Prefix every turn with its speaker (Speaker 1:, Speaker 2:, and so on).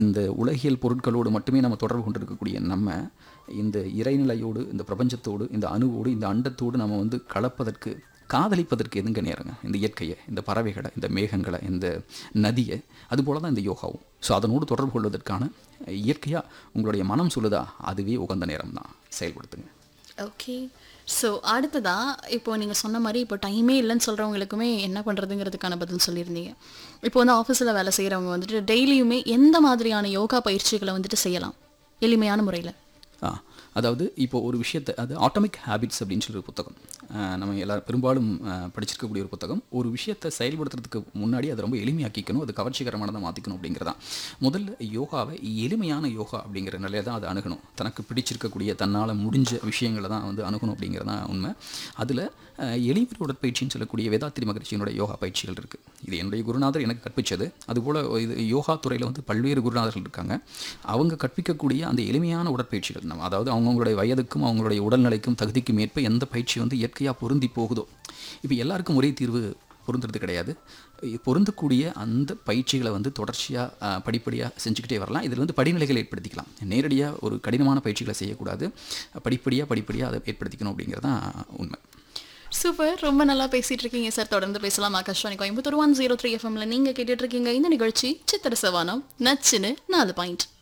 Speaker 1: இந்த உலகியல் பொருட்களோடு மட்டுமே நம்ம தொடர்பு கொண்டிருக்கக்கூடிய நம்ம இந்த இறைநிலையோடு இந்த பிரபஞ்சத்தோடு இந்த அணுவோடு இந்த அண்டத்தோடு நம்ம வந்து கலப்பதற்கு காதலிப்பதற்கு எதுங்க நேரங்க இந்த இயற்கையை இந்த பறவைகளை இந்த மேகங்களை இந்த நதியை அதுபோல தான் இந்த யோகாவும் ஸோ அதனோடு தொடர்பு கொள்வதற்கான இயற்கையாக உங்களுடைய மனம் சொல்லுதா அதுவே உகந்த நேரம் தான் செயல்படுத்துங்க
Speaker 2: ஓகே ஸோ அடுத்ததா இப்போ நீங்கள் சொன்ன மாதிரி இப்போ டைமே இல்லைன்னு சொல்கிறவங்களுக்குமே என்ன பண்ணுறதுங்கிறதுக்கான பதில் சொல்லியிருந்தீங்க இப்போ வந்து ஆஃபீஸில் வேலை செய்கிறவங்க வந்துட்டு டெய்லியுமே எந்த மாதிரியான யோகா பயிற்சிகளை வந்துட்டு செய்யலாம் எளிமையான முறையில்
Speaker 1: ஆ அதாவது இப்போ ஒரு விஷயத்தை அது ஆட்டோமிக் ஹேபிட்ஸ் அப்படின்னு சொல்லி ஒரு புத்தகம் அஹ் நம்ம எல்லாரும் பெரும்பாலும் அஹ், படிச்சிருக்கக்கூடிய ஒரு புத்தகம் ஒரு விஷயத்தை செயல்படுத்துறதுக்கு முன்னாடி அதை ரொம்ப எளிமையாக்கிக்கணும் அது கவர்ச்சிகரமானதை மாற்றிக்கணும் அப்படிங்கிறதான் முதல்ல யோகாவை எளிமையான யோகா அப்படிங்கிற நிலையை தான் அதை அணுகணும் தனக்கு பிடிச்சிருக்கக்கூடிய தன்னால் முடிஞ்ச விஷயங்களை தான் வந்து அணுகணும் அப்படிங்கிறதான் உண்மை அதில் எளிமை உடற்பயிற்சின்னு சொல்லக்கூடிய வேதாத்திரி மகரிஷியினுடைய யோகா பயிற்சிகள் இருக்குது இது என்னுடைய குருநாதர் எனக்கு கற்பித்தது அதுபோல் இது யோகா துறையில் வந்து பல்வேறு குருநாதர்கள் இருக்காங்க அவங்க கற்பிக்கக்கூடிய அந்த எளிமையான உடற்பயிற்சிகள் நம்ம அதாவது அவங்களுடைய வயதுக்கும் அவங்களுடைய உடல்நிலைக்கும் தகுதிக்கும் ஏற்ப எந்த பயிற்சி வந்து இயற்கையாக பொருந்தி போகுதோ இப்போ எல்லாருக்கும் ஒரே தீர்வு பொருந்துறது கிடையாது பொருந்தக்கூடிய அந்த பயிற்சிகளை வந்து தொடர்ச்சியாக படிப்படியாக செஞ்சுக்கிட்டே வரலாம் இதில் வந்து படிநிலைகளை ஏற்படுத்திக்கலாம் நேரடியாக ஒரு கடினமான பயிற்சிகளை செய்யக்கூடாது படிப்படியாக படிப்படியாக அதை ஏற்படுத்திக்கணும் அப்படிங்கிறது தான் உண்மை
Speaker 2: சூப்பர் ரொம்ப நல்லா பேசிட்டு இருக்கீங்க சார் தொடர்ந்து பேசலாம் Akashvani Coimbatore one zero three எஃப்எம்ல நீங்கள் கேட்டுட்டு இருக்கீங்க இந்த நிகழ்ச்சி சித்திர சவானம் நச்சுன்னு நாலு பாயிண்ட்